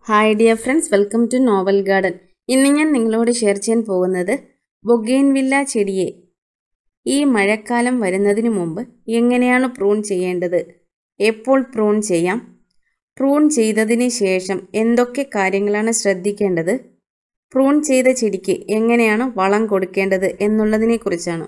hi dear friends welcome to Novel Garden ഇന്ന് ഞാൻ നിങ്ങളോട് ഷെയർ ചെയ്യാൻ പോകുന്നത് ബൊഗെയിൻവില്ല ചെടിയെ ഈ മഴക്കാലം വരുന്നതിന് മുമ്പ് എങ്ങനെയാണ് പ്രൂൺ ചെയ്യേണ്ടത് എപ്പോൾ പ്രൂൺ ചെയ്യാം പ്രൂൺ ചെയ്തതിന് ശേഷം എന്തൊക്കെ കാര്യങ്ങളാണ് ശ്രദ്ധിക്കേണ്ടത് പ്രൂൺ ചെയ്ത ചെടിക്ക് എങ്ങനെയാണ് വളം കൊടുക്കേണ്ടത് എന്നുള്ളതിനെ കുറിച്ചാണ്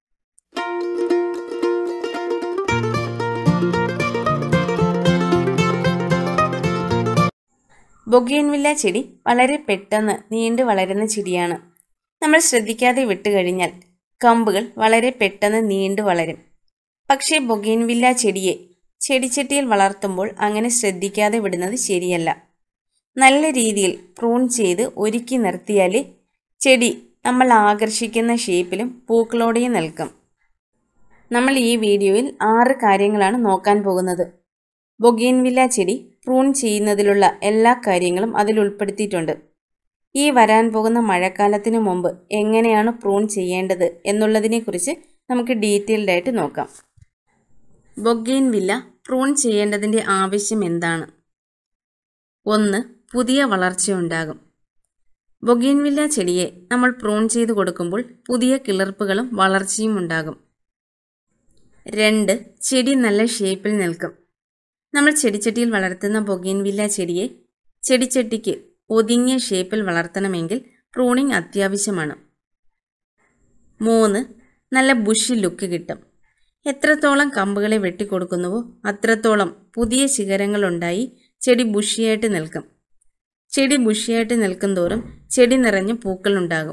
ബൊഗെയിൻവില്ല ചെടി വളരെ പെട്ടെന്ന് നീണ്ടു വളരുന്ന ചെടിയാണ് നമ്മൾ ശ്രദ്ധിക്കാതെ വിട്ടുകഴിഞ്ഞാൽ കമ്പുകൾ വളരെ പെട്ടെന്ന് നീണ്ടു വളരും പക്ഷേ ബൊഗെയിൻവില്ല ചെടിയെ ചെടിച്ചട്ടിയിൽ വളർത്തുമ്പോൾ അങ്ങനെ ശ്രദ്ധിക്കാതെ വിടുന്നത് ശരിയല്ല നല്ല രീതിയിൽ പ്രൂൺ ചെയ്ത് ഒരുക്കി നിർത്തിയാൽ ചെടി നമ്മൾ ആകർഷിക്കുന്ന ഷേപ്പിലും പൂക്കളോടെയും നിൽക്കും നമ്മൾ ഈ വീഡിയോയിൽ ആറ് കാര്യങ്ങളാണ് നോക്കാൻ പോകുന്നത് ബൊഗെയിൻവില്ല ചെടി പ്രൂൺ ചെയ്യുന്നതിലുള്ള എല്ലാ കാര്യങ്ങളും അതിൽ ഉൾപ്പെടുത്തിയിട്ടുണ്ട് ഈ വരാൻ പോകുന്ന മഴക്കാലത്തിന് മുമ്പ് എങ്ങനെയാണ് പ്രൂൺ ചെയ്യേണ്ടത് എന്നുള്ളതിനെക്കുറിച്ച് നമുക്ക് ഡീറ്റെയിൽഡ് ആയിട്ട് നോക്കാം ബൊഗെയിൻവില്ല പ്രൂൺ ചെയ്യേണ്ടതിൻ്റെ ആവശ്യം എന്താണ് ഒന്ന് പുതിയ വളർച്ചയുണ്ടാകും ബൊഗെയിൻവില്ല ചെടിയെ നമ്മൾ പ്രൂൺ ചെയ്ത് കൊടുക്കുമ്പോൾ പുതിയ കിളിർപ്പുകളും വളർച്ചയും ഉണ്ടാകും രണ്ട് ചെടി നല്ല ഷേപ്പിൽ നിൽക്കും നമ്മൾ ചെടിച്ചട്ടിയിൽ വളർത്തുന്ന ബൊഗെയിൻവില്ല ചെടിയെ ചെടിച്ചട്ടിക്ക് ഒതുങ്ങിയ ഷേപ്പിൽ വളർത്തണമെങ്കിൽ പ്രൂണിംഗ് അത്യാവശ്യമാണ് മൂന്ന് നല്ല ബുഷി ലുക്ക് കിട്ടും എത്രത്തോളം കമ്പുകളെ വെട്ടിക്കൊടുക്കുന്നുവോ അത്രത്തോളം പുതിയ ശിഖരങ്ങളുണ്ടായി ചെടി ബുഷിയായിട്ട് നിൽക്കും ചെടി ബുഷിയായിട്ട് നിൽക്കും തോറും ചെടി നിറഞ്ഞ് പൂക്കളുണ്ടാകും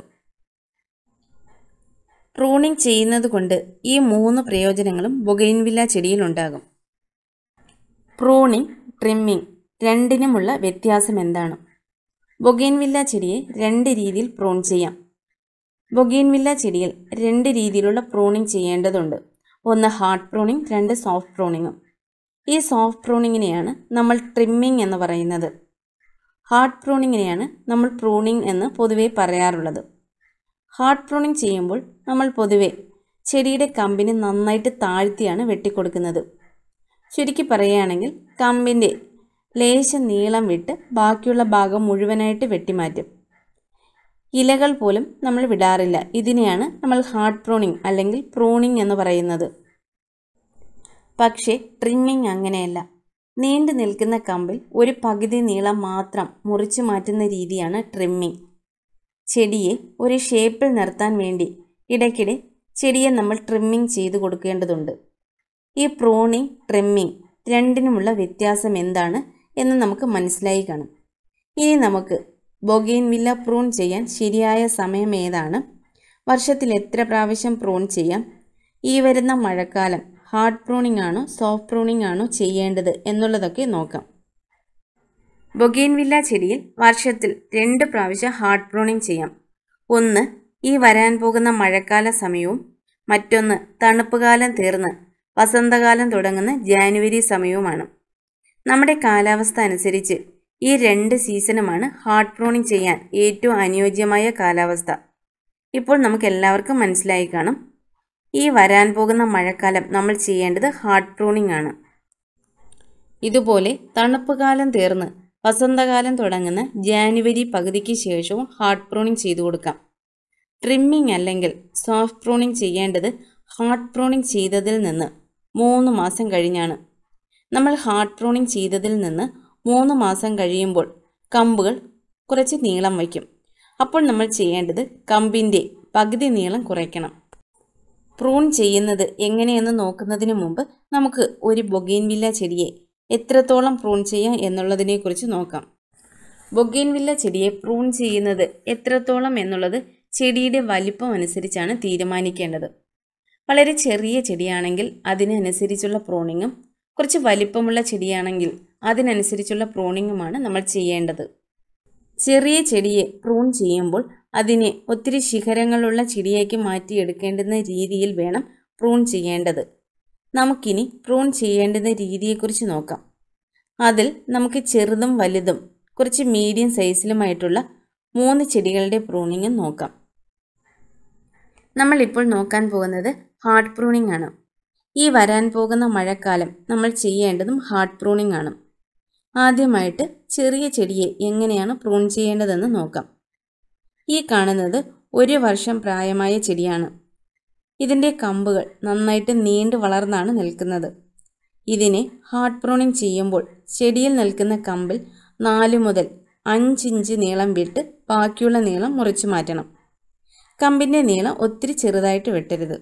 പ്രൂണിംഗ് ചെയ്യുന്നത് കൊണ്ട് ഈ മൂന്ന് പ്രയോജനങ്ങളും ബൊഗൈൻവില്ല ചെടിയിലുണ്ടാകും പ്രൂണിംഗ് ട്രിമ്മിംഗ് രണ്ടിനുമുള്ള വ്യത്യാസം എന്താണ് ബൊഗൈൻവില്ല ചെടിയെ രണ്ട് രീതിയിൽ പ്രൂൺ ചെയ്യാം ബൊഗൈൻവില്ല ചെടിയിൽ രണ്ട് രീതിയിലുള്ള പ്രൂണിംഗ് ചെയ്യേണ്ടതുണ്ട് ഒന്ന് ഹാർഡ് പ്രൂണിംഗ് രണ്ട് സോഫ്റ്റ് പ്രൂണിങ്ങും ഈ സോഫ്റ്റ് പ്രൂണിങ്ങിനെയാണ് നമ്മൾ ട്രിമ്മിംഗ് എന്ന് പറയുന്നത് ഹാർഡ് പ്രൂണിങ്ങിനെയാണ് നമ്മൾ പ്രൂണിംഗ് എന്ന് പൊതുവെ പറയാറുള്ളത് ഹാർഡ് പ്രൂണിംഗ് ചെയ്യുമ്പോൾ നമ്മൾ പൊതുവെ ചെടിയുടെ കമ്പിന് നന്നായിട്ട് താഴ്ത്തിയാണ് വെട്ടിക്കൊടുക്കുന്നത് ചുരുക്കി പറയുകയാണെങ്കിൽ കമ്പിൻ്റെ ലേശം നീളം വിട്ട് ബാക്കിയുള്ള ഭാഗം മുഴുവനായിട്ട് വെട്ടിമാറ്റും ഇലകൾ പോലും നമ്മൾ വിടാറില്ല ഇതിനെയാണ് നമ്മൾ ഹാർഡ് പ്രൂണിംഗ് അല്ലെങ്കിൽ പ്രൂണിംഗ് എന്ന് പറയുന്നത് പക്ഷേ ട്രിമ്മിംഗ് അങ്ങനെയല്ല നീണ്ടു നിൽക്കുന്ന കമ്പിൽ ഒരു പകുതി നീളം മാത്രം മുറിച്ചു മാറ്റുന്ന രീതിയാണ് ട്രിമ്മിംഗ് ചെടിയെ ഒരു ഷേപ്പിൽ നിർത്താൻ വേണ്ടി ഇടയ്ക്കിടെ ചെടിയെ നമ്മൾ ട്രിമ്മിംഗ് ചെയ്ത് കൊടുക്കേണ്ടതുണ്ട് ഈ പ്രൂണിംഗ് ട്രിമ്മിംഗ് രണ്ടിനുമുള്ള വ്യത്യാസം എന്താണ് എന്ന് നമുക്ക് മനസ്സിലായി കാണും ഇനി നമുക്ക് ബൊഗെയിൻവില്ല പ്രൂൺ ചെയ്യാൻ ശരിയായ സമയം ഏതാണ് വർഷത്തിൽ എത്ര പ്രാവശ്യം പ്രൂൺ ചെയ്യാം ഈ വരുന്ന മഴക്കാലം ഹാർഡ് പ്രൂണിംഗ് ആണോ സോഫ്റ്റ് പ്രൂണിംഗ് ആണോ ചെയ്യേണ്ടത് എന്നുള്ളതൊക്കെ നോക്കാം ബൊഗെയിൻവില്ല ചെടിയിൽ വർഷത്തിൽ രണ്ട് പ്രാവശ്യം ഹാർഡ് പ്രൂണിംഗ് ചെയ്യാം ഒന്ന് ഈ വരാൻ പോകുന്ന മഴക്കാല സമയവും മറ്റൊന്ന് തണുപ്പുകാലം തീർന്ന് വസന്തകാലം തുടങ്ങുന്ന ജാനുവരി സമയവുമാണ് നമ്മുടെ കാലാവസ്ഥ അനുസരിച്ച് ഈ രണ്ട് സീസണുമാണ് ഹാർഡ് പ്രൂണിംഗ് ചെയ്യാൻ ഏറ്റവും അനുയോജ്യമായ കാലാവസ്ഥ ഇപ്പോൾ നമുക്ക് എല്ലാവർക്കും മനസ്സിലായി കാണും ഈ വരാൻ പോകുന്ന മഴക്കാലം നമ്മൾ ചെയ്യേണ്ടത് ഹാർഡ് പ്രൂണിംഗ് ആണ് ഇതുപോലെ തണുപ്പ് കാലം തീർന്ന് വസന്തകാലം തുടങ്ങുന്ന ജാനുവരി പകുതിക്ക് ശേഷവും ഹാർഡ് പ്രൂണിംഗ് ചെയ്തു കൊടുക്കാം ട്രിമ്മിംഗ് അല്ലെങ്കിൽ സോഫ്റ്റ് പ്രൂണിംഗ് ചെയ്യേണ്ടത് ഹാർഡ് പ്രൂണിംഗ് ചെയ്തതിൽ നിന്ന് മൂന്ന് മാസം കഴിഞ്ഞാണ് നമ്മൾ ഹാർഡ് പ്രൂണിംഗ് ചെയ്തതിൽ നിന്ന് മൂന്ന് മാസം കഴിയുമ്പോൾ കമ്പുകൾ കുറച്ച് നീളം വയ്ക്കും അപ്പോൾ നമ്മൾ ചെയ്യേണ്ടത് കമ്പിൻ്റെ പകുതി നീളം കുറയ്ക്കണം പ്രൂൺ ചെയ്യുന്നത് എങ്ങനെയെന്ന് നോക്കുന്നതിന് മുമ്പ് നമുക്ക് ഒരു ബൊഗെയിൻവില്ല ചെടിയെ എത്രത്തോളം പ്രൂൺ ചെയ്യാം എന്നുള്ളതിനെക്കുറിച്ച് നോക്കാം ബൊഗെയിൻവില്ല ചെടിയെ പ്രൂൺ ചെയ്യുന്നത് എത്രത്തോളം എന്നുള്ളത് ചെടിയുടെ വലിപ്പം അനുസരിച്ചാണ് തീരുമാനിക്കേണ്ടത് വളരെ ചെറിയ ചെടിയാണെങ്കിൽ അതിനനുസരിച്ചുള്ള പ്രൂണിങ്ങും കുറച്ച് വലിപ്പമുള്ള ചെടിയാണെങ്കിൽ അതിനനുസരിച്ചുള്ള പ്രൂണിങ്ങുമാണ് നമ്മൾ ചെയ്യേണ്ടത് ചെറിയ ചെടിയെ പ്രൂൺ ചെയ്യുമ്പോൾ അതിനെ ഒത്തിരി ശിഖരങ്ങളുള്ള ചെടിയേക്ക് മാറ്റിയെടുക്കേണ്ടുന്ന രീതിയിൽ വേണം പ്രൂൺ ചെയ്യേണ്ടത് നമുക്കിനി പ്രൂൺ ചെയ്യേണ്ടുന്ന രീതിയെക്കുറിച്ച് നോക്കാം അതിൽ നമുക്ക് ചെറുതും വലുതും കുറച്ച് മീഡിയം സൈസിലുമായിട്ടുള്ള മൂന്ന് ചെടികളുടെ പ്രൂണിങ്ങും നോക്കാം നമ്മളിപ്പോൾ നോക്കാൻ പോകുന്നത് ഹാർഡ് പ്രൂണിംഗ് ആണ് ഈ വരാൻ പോകുന്ന മഴക്കാലം നമ്മൾ ചെയ്യേണ്ടതും ഹാർഡ് പ്രൂണിംഗ് ആണ് ആദ്യമായിട്ട് ചെറിയ ചെടിയെ എങ്ങനെയാണ് പ്രൂൺ ചെയ്യേണ്ടതെന്ന് നോക്കാം ഈ കാണുന്നത് ഒരു വർഷം പ്രായമായ ചെടിയാണ് ഇതിൻ്റെ കമ്പുകൾ നന്നായിട്ട് നീണ്ടു വളർന്നാണ് നിൽക്കുന്നത് ഇതിനെ ഹാർഡ് പ്രൂണിങ് ചെയ്യുമ്പോൾ ചെടിയിൽ നിൽക്കുന്ന കമ്പിൽ നാല് മുതൽ അഞ്ചിഞ്ച് നീളം വിട്ട് ബാക്കിയുള്ള നീളം മുറിച്ചു മാറ്റണം കമ്പിൻ്റെ നീളം ഒത്തിരി ചെറുതായിട്ട് വെട്ടരുത്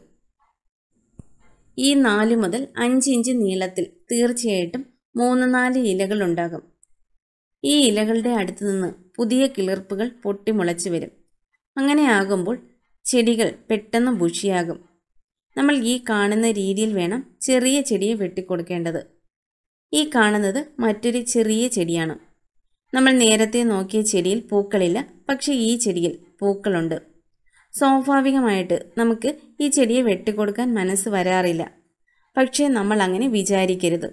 ഈ നാല് മുതൽ അഞ്ച് ഇഞ്ച് നീളത്തിൽ തീർച്ചയായിട്ടും മൂന്ന് നാല് ഇലകൾ ഉണ്ടാകും ഈ ഇലകളുടെ അടുത്ത് നിന്ന് പുതിയ കിളിർപ്പുകൾ പൊട്ടിമുളച്ച് വരും അങ്ങനെ ആകുമ്പോൾ ചെടികൾ പെട്ടെന്ന് ബുഷിയാകും നമ്മൾ ഈ കാണുന്ന രീതിയിൽ വേണം ചെറിയ ചെടിയെ വെട്ടിക്കൊടുക്കേണ്ടത് ഈ കാണുന്നത് മറ്റൊരു ചെറിയ ചെടിയാണ് നമ്മൾ നേരത്തെ നോക്കിയ ചെടിയിൽ പൂക്കളില്ല പക്ഷേ ഈ ചെടിയിൽ പൂക്കളുണ്ട് സ്വാഭാവികമായിട്ട് നമുക്ക് ഈ ചെടിയെ വെട്ടിക്കൊടുക്കാൻ മനസ്സ് വരാറില്ല പക്ഷേ നമ്മൾ അങ്ങനെ വിചാരിക്കരുത്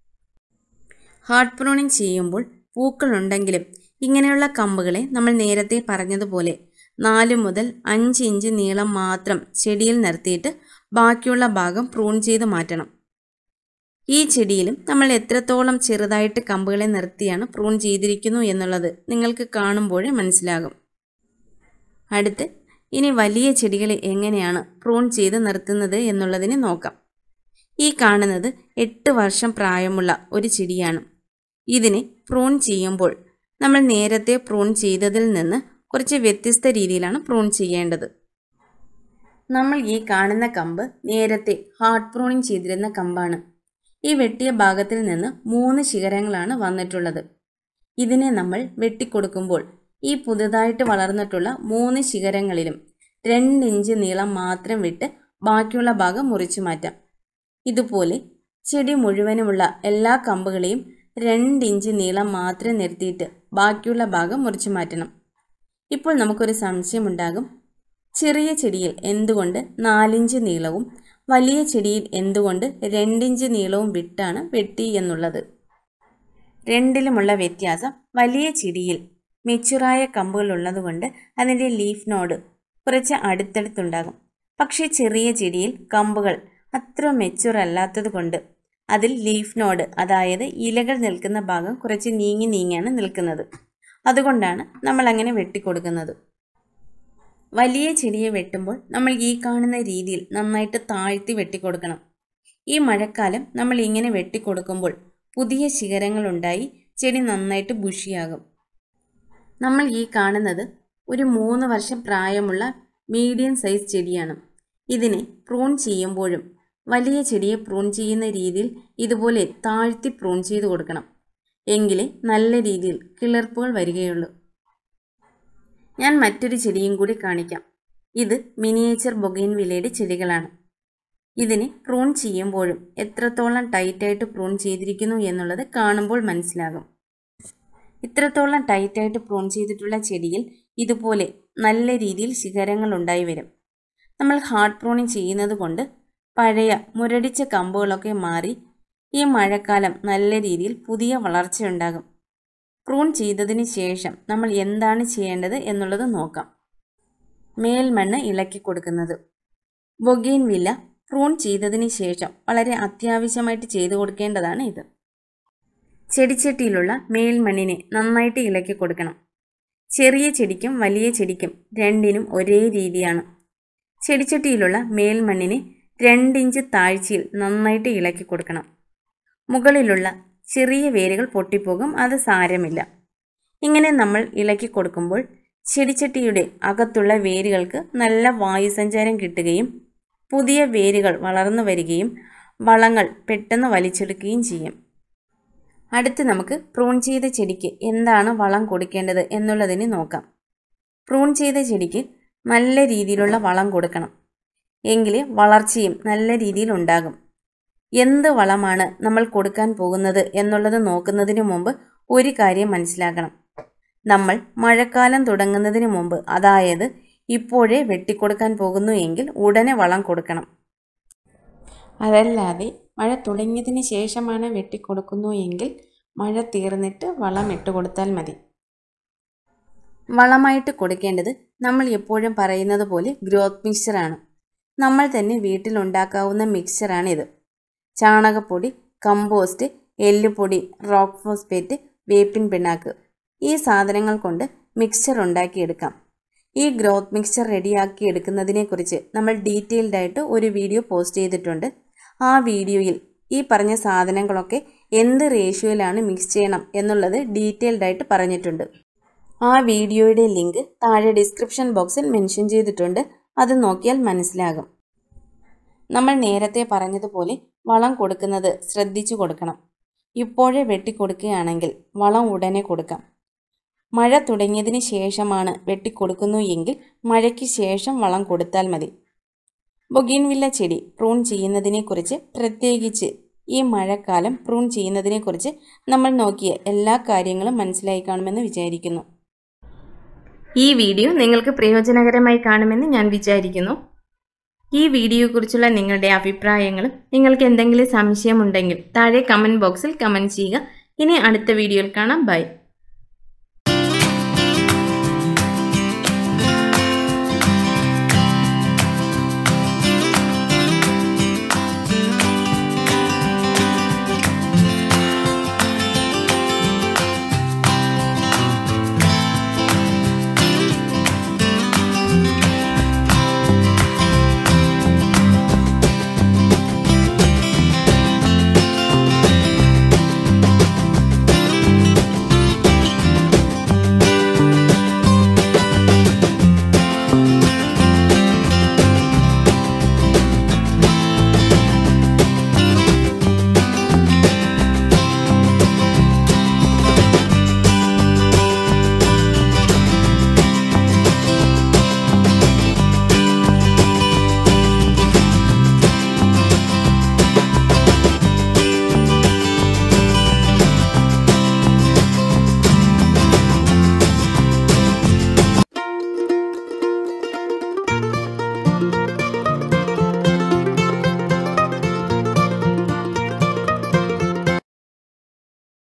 ഹാർഡ് പ്രൂണിങ് ചെയ്യുമ്പോൾ പൂക്കളുണ്ടെങ്കിലും ഇങ്ങനെയുള്ള കമ്പുകളെ നമ്മൾ നേരത്തെ പറഞ്ഞതുപോലെ നാല് മുതൽ അഞ്ച് ഇഞ്ച് നീളം മാത്രം ചെടിയിൽ നിർത്തിയിട്ട് ബാക്കിയുള്ള ഭാഗം പ്രൂൺ ചെയ്ത് മാറ്റണം ഈ ചെടിയിലും നമ്മൾ എത്രത്തോളം ചെറുതായിട്ട് കമ്പുകളെ നിർത്തിയാണ് പ്രൂൺ ചെയ്തിരിക്കുന്നു എന്നുള്ളത് നിങ്ങൾക്ക് കാണുമ്പോഴേ മനസ്സിലാകും അടുത്ത് ഇനി വലിയ ചെടികളെ എങ്ങനെയാണ് പ്രൂൺ ചെയ്ത് നിർത്തുന്നത് എന്നുള്ളതിനെ നോക്കാം ഈ കാണുന്നത് എട്ട് വർഷം പ്രായമുള്ള ഒരു ചെടിയാണ് ഇതിനെ പ്രൂൺ ചെയ്യുമ്പോൾ നമ്മൾ നേരത്തെ പ്രൂൺ ചെയ്തതിൽ നിന്ന് കുറച്ച് വ്യത്യസ്ത രീതിയിലാണ് പ്രൂൺ ചെയ്യേണ്ടത് നമ്മൾ ഈ കാണുന്ന കമ്പ് നേരത്തെ ഹാർഡ് പ്രൂണിങ് ചെയ്തിരുന്ന കമ്പാണ് ഈ വെട്ടിയ ഭാഗത്തിൽ നിന്ന് മൂന്ന് ശിഖരങ്ങളാണ് വന്നിട്ടുള്ളത് ഇതിനെ നമ്മൾ വെട്ടിക്കൊടുക്കുമ്പോൾ ഈ പുതുതായിട്ട് വളർന്നിട്ടുള്ള മൂന്ന് ശിഖരങ്ങളിലും രണ്ട് ഇഞ്ച് നീളം മാത്രം വിട്ട് ബാക്കിയുള്ള ഭാഗം മുറിച്ചു മാറ്റാം ഇതുപോലെ ചെടി മുഴുവനുമുള്ള എല്ലാ കമ്പുകളെയും രണ്ട് ഇഞ്ച് നീളം മാത്രം നിർത്തിയിട്ട് ബാക്കിയുള്ള ഭാഗം മുറിച്ചു മാറ്റണം ഇപ്പോൾ നമുക്കൊരു സംശയമുണ്ടാകും ചെറിയ ചെടിയിൽ എന്തുകൊണ്ട് നാലിഞ്ച് നീളവും വലിയ ചെടിയിൽ എന്തുകൊണ്ട് രണ്ടിഞ്ച് നീളവും വിട്ടാണ് വെട്ടി എന്നുള്ളത് രണ്ടിലുമുള്ള വ്യത്യാസം വലിയ ചെടിയിൽ മെച്ചുറായ കമ്പുകൾ ഉള്ളതുകൊണ്ട് അതിൻ്റെ ലീഫ് നോഡ് കുറച്ച് അടുത്തടുത്തുണ്ടാകും പക്ഷേ ചെറിയ ചെടിയിൽ കമ്പുകൾ അത്ര മെച്ചുർ അല്ലാത്തത് കൊണ്ട് അതിൽ ലീഫ് നോഡ് അതായത് ഇലകൾ നിൽക്കുന്ന ഭാഗം കുറച്ച് നീങ്ങി നീങ്ങിയാണ് നിൽക്കുന്നത് അതുകൊണ്ടാണ് നമ്മൾ അങ്ങനെ വെട്ടിക്കൊടുക്കുന്നത് വലിയ ചെടിയെ വെട്ടുമ്പോൾ നമ്മൾ ഈ കാണുന്ന രീതിയിൽ നന്നായിട്ട് താഴ്ത്തി വെട്ടിക്കൊടുക്കണം ഈ മഴക്കാലം നമ്മൾ ഇങ്ങനെ വെട്ടിക്കൊടുക്കുമ്പോൾ പുതിയ ശിഖരങ്ങൾ ഉണ്ടായി ചെടി നന്നായിട്ട് ബുഷിയാകും നമ്മൾ ഈ കാണുന്നത് ഒരു മൂന്ന് വർഷം പ്രായമുള്ള മീഡിയം സൈസ് ചെടിയാണ് ഇതിനെ പ്രൂൺ ചെയ്യുമ്പോഴും വലിയ ചെടിയെ പ്രൂൺ ചെയ്യുന്ന രീതിയിൽ ഇതുപോലെ താഴ്ത്തി പ്രൂൺ ചെയ്ത് കൊടുക്കണം എങ്കിലേ നല്ല രീതിയിൽ കിളിർപ്പുകൾ വരികയുള്ളൂ ഞാൻ മറ്റൊരു ചെടിയും കൂടി കാണിക്കാം ഇത് മിനിയേച്ചർ ബൊഗൈൻവില്ലയുടെ ചെടികളാണ് ഇതിനെ പ്രൂൺ ചെയ്യുമ്പോഴും എത്രത്തോളം ടൈറ്റായിട്ട് പ്രൂൺ ചെയ്തിരിക്കുന്നു എന്നുള്ളത് കാണുമ്പോൾ മനസ്സിലാകും ഇത്രത്തോളം ടൈറ്റായിട്ട് പ്രൂൺ ചെയ്തിട്ടുള്ള ചെടിയിൽ ഇതുപോലെ നല്ല രീതിയിൽ ശിഖരങ്ങൾ ഉണ്ടായി വരും നമ്മൾ ഹാർഡ് പ്രൂണിങ് ചെയ്യുന്നത് കൊണ്ട് പഴയ മുരടിച്ച കമ്പുകളൊക്കെ മാറി ഈ മഴക്കാലം നല്ല രീതിയിൽ പുതിയ വളർച്ചയുണ്ടാകും പ്രൂൺ ചെയ്തതിന് ശേഷം നമ്മൾ എന്താണ് ചെയ്യേണ്ടത് എന്നുള്ളത് നോക്കാം മേൽമണ്ണ് ഇളക്കി കൊടുക്കുന്നത് ബൊഗെയിൻ വില്ല പ്രൂൺ ചെയ്തതിന് ശേഷം വളരെ അത്യാവശ്യമായിട്ട് ചെയ്തു കൊടുക്കേണ്ടതാണ് ഇത് ചെടിച്ചട്ടിയിലുള്ള മേൽമണ്ണിനെ നന്നായിട്ട് ഇളക്കി കൊടുക്കണം ചെറിയ ചെടിക്കും വലിയ ചെടിക്കും രണ്ടിനും ഒരേ രീതിയാണ് ചെടിച്ചട്ടിയിലുള്ള മേൽമണ്ണിനെ രണ്ടിഞ്ച് താഴ്ചയിൽ നന്നായിട്ട് ഇളക്കി കൊടുക്കണം മുകളിലുള്ള ചെറിയ വേരുകൾ പൊട്ടിപ്പോകും അത് സാരമില്ല ഇങ്ങനെ നമ്മൾ ഇളക്കി കൊടുക്കുമ്പോൾ ചെടിച്ചട്ടിയുടെ അകത്തുള്ള വേരുകൾക്ക് നല്ല വായുസഞ്ചാരം കിട്ടുകയും പുതിയ വേരുകൾ വളർന്നു വരികയും വളങ്ങൾ പെട്ടെന്ന് വലിച്ചെടുക്കുകയും ചെയ്യും അടുത്ത് നമുക്ക് പ്രൂൺ ചെയ്ത ചെടിക്ക് എന്താണ് വളം കൊടുക്കേണ്ടത് എന്നുള്ളതിന് നോക്കാം പ്രൂൺ ചെയ്ത ചെടിക്ക് നല്ല രീതിയിലുള്ള വളം കൊടുക്കണം എങ്കിലേ വളർച്ചയും നല്ല രീതിയിൽ ഉണ്ടാകും എന്ത് വളമാണ് നമ്മൾ കൊടുക്കാൻ പോകുന്നത് എന്നുള്ളത് നോക്കുന്നതിന് മുമ്പ് ഒരു കാര്യം മനസ്സിലാക്കണം നമ്മൾ മഴക്കാലം തുടങ്ങുന്നതിന് മുമ്പ് അതായത് ഇപ്പോഴേ വെട്ടിക്കൊടുക്കാൻ പോകുന്നു എങ്കിൽ ഉടനെ വളം കൊടുക്കണം അതല്ലാതെ മഴ തുടങ്ങിയതിന് ശേഷമാണ് വെട്ടിക്കൊടുക്കുന്നു എങ്കിൽ മഴ തീർന്നിട്ട് വളം ഇട്ട് കൊടുത്താൽ മതി വളമായിട്ട് കൊടുക്കേണ്ടത് നമ്മൾ എപ്പോഴും പറയുന്നത് പോലെ ഗ്രോത്ത് മിക്സ്ചറാണ് നമ്മൾ തന്നെ വീട്ടിലുണ്ടാക്കാവുന്ന മിക്സ്ചറാണിത് ചാണകപ്പൊടി കമ്പോസ്റ്റ് എല്ലുപൊടി റോക്ക് ഫോസ്ഫേറ്റ് വേപ്പിൻ പിണ്ണാക്ക് ഈ സാധനങ്ങൾ കൊണ്ട് മിക്സ്ചർ ഉണ്ടാക്കിയെടുക്കാം ഈ ഗ്രോത്ത് മിക്സ്ചർ റെഡിയാക്കി എടുക്കുന്നതിനെക്കുറിച്ച് നമ്മൾ ഡീറ്റെയിൽഡ് ആയിട്ട് ഒരു വീഡിയോ പോസ്റ്റ് ചെയ്തിട്ടുണ്ട് ആ വീഡിയോയിൽ ഈ പറഞ്ഞ സാധനങ്ങളൊക്കെ എന്ത് റേഷ്യോയിലാണ് മിക്സ് ചെയ്യണം എന്നുള്ളത് ഡീറ്റെയിൽഡ് ആയിട്ട് പറഞ്ഞിട്ടുണ്ട് ആ വീഡിയോയുടെ ലിങ്ക് താഴെ ഡിസ്ക്രിപ്ഷൻ ബോക്സിൽ മെൻഷൻ ചെയ്തിട്ടുണ്ട് അത് നോക്കിയാൽ മനസ്സിലാകും നമ്മൾ നേരത്തെ പറഞ്ഞതുപോലെ വളം കൊടുക്കുന്നത് ശ്രദ്ധിച്ചു കൊടുക്കണം ഇപ്പോഴേ വെട്ടിക്കൊടുക്കുകയാണെങ്കിൽ വളം ഉടനെ കൊടുക്കാം മഴ തുടങ്ങിയതിന് ശേഷമാണ് വെട്ടിക്കൊടുക്കുന്നു എങ്കിൽ മഴയ്ക്ക് ശേഷം വളം കൊടുത്താൽ മതി ബൊഗീൻവില്ല ചെടി പ്രൂൺ ചെയ്യുന്നതിനെക്കുറിച്ച് പ്രത്യേകിച്ച് ഈ മഴക്കാലം പ്രൂൺ ചെയ്യുന്നതിനെക്കുറിച്ച് നമ്മൾ നോക്കിയ എല്ലാ കാര്യങ്ങളും മനസ്സിലായി കാണുമെന്ന് വിചാരിക്കുന്നു ഈ വീഡിയോ നിങ്ങൾക്ക് പ്രയോജനകരമായി കാണുമെന്ന് ഞാൻ വിചാരിക്കുന്നു ഈ വീഡിയോയെക്കുറിച്ചുള്ള നിങ്ങളുടെ അഭിപ്രായങ്ങളും നിങ്ങൾക്ക് എന്തെങ്കിലും സംശയമുണ്ടെങ്കിൽ താഴെ കമൻറ്റ് ബോക്സിൽ കമൻറ്റ് ചെയ്യുക ഇനി അടുത്ത വീഡിയോയിൽ കാണാം ബൈ